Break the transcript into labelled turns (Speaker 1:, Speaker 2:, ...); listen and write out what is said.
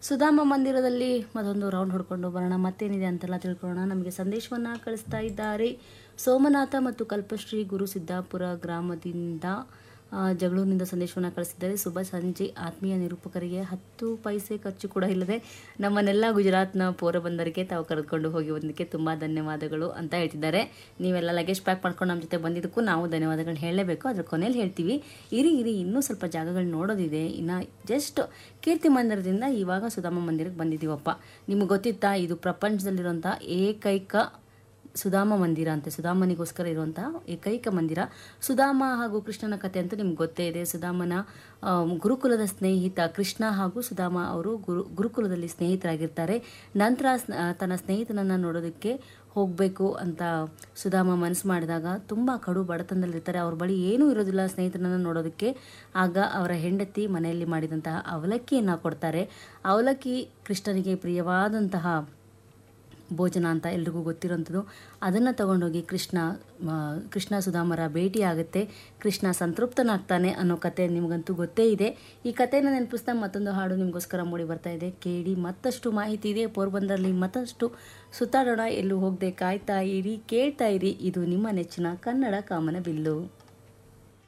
Speaker 1: ಸುಧಾಮ ಮಂದಿರದಲ್ಲಿ ಮತ್ತೊಂದು ರೌಂಡ್ ಹೊಡ್ಕೊಂಡು ಬರೋಣ ಮತ್ತೇನಿದೆ ಅಂತೆಲ್ಲ ತಿಳ್ಕೊಳ್ಳೋಣ ನಮಗೆ ಸಂದೇಶವನ್ನು ಕಳಿಸ್ತಾ ಇದ್ದಾರೆ ಸೋಮನಾಥ ಮತ್ತು ಕಲ್ಪಶ್ರೀ ಗುರು ಸಿದ್ದಾಪುರ ಗ್ರಾಮದಿಂದ ಆ, ಜಗಳೂರಿನಿಂದ ಸಂದೇಶವನ್ನು ಕಳಿಸಿದ್ದಾರೆ ಶುಭ ಸಂಜೆ ಆತ್ಮೀಯ ನಿರೂಪಕರಿಗೆ ಹತ್ತು ಪೈಸೆ ಖರ್ಚು ಕೂಡ ಇಲ್ಲದೆ ನಮ್ಮನ್ನೆಲ್ಲ ಗುಜರಾತ್ನ ಪೋರಬಂದರಿಗೆ ತಾವು ಕರೆದುಕೊಂಡು ಹೋಗಿ ಬಂದಕ್ಕೆ ತುಂಬ ಧನ್ಯವಾದಗಳು ಅಂತ ಹೇಳ್ತಿದ್ದಾರೆ ನೀವೆಲ್ಲ ಲಗೇಜ್ ಪ್ಯಾಕ್ ಮಾಡ್ಕೊಂಡು ನಮ್ಮ ಜೊತೆ ಬಂದಿದ್ದಕ್ಕೂ ನಾವು ಧನ್ಯವಾದಗಳನ್ನ ಹೇಳಲೇಬೇಕು ಅದ್ರ ಕೊನೆಯಲ್ಲಿ ಹೇಳ್ತೀವಿ ಇರಿ ಇರಿ ಇನ್ನೂ ಸ್ವಲ್ಪ ಜಾಗಗಳು ನೋಡೋದಿದೆ ಇನ್ನು ಜಸ್ಟ್ ಕೀರ್ತಿ ಮಂದಿರದಿಂದ ಇವಾಗ ಸುಧಾಮ ಮಂದಿರಕ್ಕೆ ಬಂದಿದ್ದೀವಪ್ಪ ನಿಮಗೆ ಗೊತ್ತಿತ್ತಾ ಇದು ಪ್ರಪಂಚದಲ್ಲಿರುವಂಥ ಏಕೈಕ ಸುಧಾಮ ಮಂದಿರ ಅಂತೆ ಸುಧಾಮನಿಗೋಸ್ಕರ ಇರುವಂಥ ಏಕೈಕ ಮಂದಿರ ಸುಧಾಮ ಹಾಗೂ ಕೃಷ್ಣನ ಕಥೆ ಅಂತೂ ನಿಮ್ಗೆ ಗೊತ್ತೇ ಇದೆ ಸುಧಾಮನ ಆ, ಗುರುಕುಲದ ಸ್ನೇಹಿತ ಕೃಷ್ಣ ಹಾಗೂ ಸುಧಾಮ ಅವರು ಗುರು ಗುರುಕುಲದಲ್ಲಿ ಸ್ನೇಹಿತರಾಗಿರ್ತಾರೆ ನಂತರ ಸ್ನ- ಆ, ತನ್ನ ಸ್ನೇಹಿತನನ್ನು ನೋಡೋದಕ್ಕೆ ಹೋಗಬೇಕು ಅಂತ ಸುಧಾಮ ಮನಸ್ಸು ಮಾಡಿದಾಗ ತುಂಬ ಕಡು ಬಡತನದಲ್ಲಿರ್ತಾರೆ ಅವ್ರ ಬಳಿ ಏನೂ ಇರೋದಿಲ್ಲ ಸ್ನೇಹಿತನನ್ನು ನೋಡೋದಕ್ಕೆ ಆಗ ಅವರ ಹೆಂಡತಿ ಮನೆಯಲ್ಲಿ ಮಾಡಿದಂತಹ ಅವಲಕ್ಕಿಯನ್ನು ಕೊಡ್ತಾರೆ ಅವಲಕ್ಕಿ ಕೃಷ್ಣನಿಗೆ ಪ್ರಿಯವಾದಂತಹ ಭೋಜನ ಅಂತ ಎಲ್ರಿಗೂ ಗೊತ್ತಿರೋಂಥದ್ದು ಅದನ್ನು ತಗೊಂಡೋಗಿ ಕೃಷ್ಣ ಮ, ಕೃಷ್ಣ ಸುಧಾಮರ ಭೇಟಿ ಆಗುತ್ತೆ ಕೃಷ್ಣ ಸಂತೃಪ್ತನಾಗ್ತಾನೆ ಅನ್ನೋ ಕತೆ ನಿಮಗಂತೂ ಗೊತ್ತೇ ಇದೆ ಈ ಕಥೆನ ನೆನಪಿಸ್ತಾ ಮತ್ತೊಂದು ಹಾಡು ನಿಮಗೋಸ್ಕರ ಮೂಡಿ ಬರ್ತಾ ಇದೆ ಕೇಳಿ ಮತ್ತಷ್ಟು ಮಾಹಿತಿ ಇದೆ ಪೋರ್ಬಂದರಲ್ಲಿ ಮತ್ತಷ್ಟು ಸುತ್ತಾಡೋಣ ಎಲ್ಲೂ ಹೋಗದೆ ಕಾಯ್ತಾ ಇರಿ ಕೇಳ್ತಾ ಇರಿ ಇದು ನಿಮ್ಮ ನೆಚ್ಚಿನ ಕನ್ನಡ ಕಾಮನ ಬಿಲ್ಲು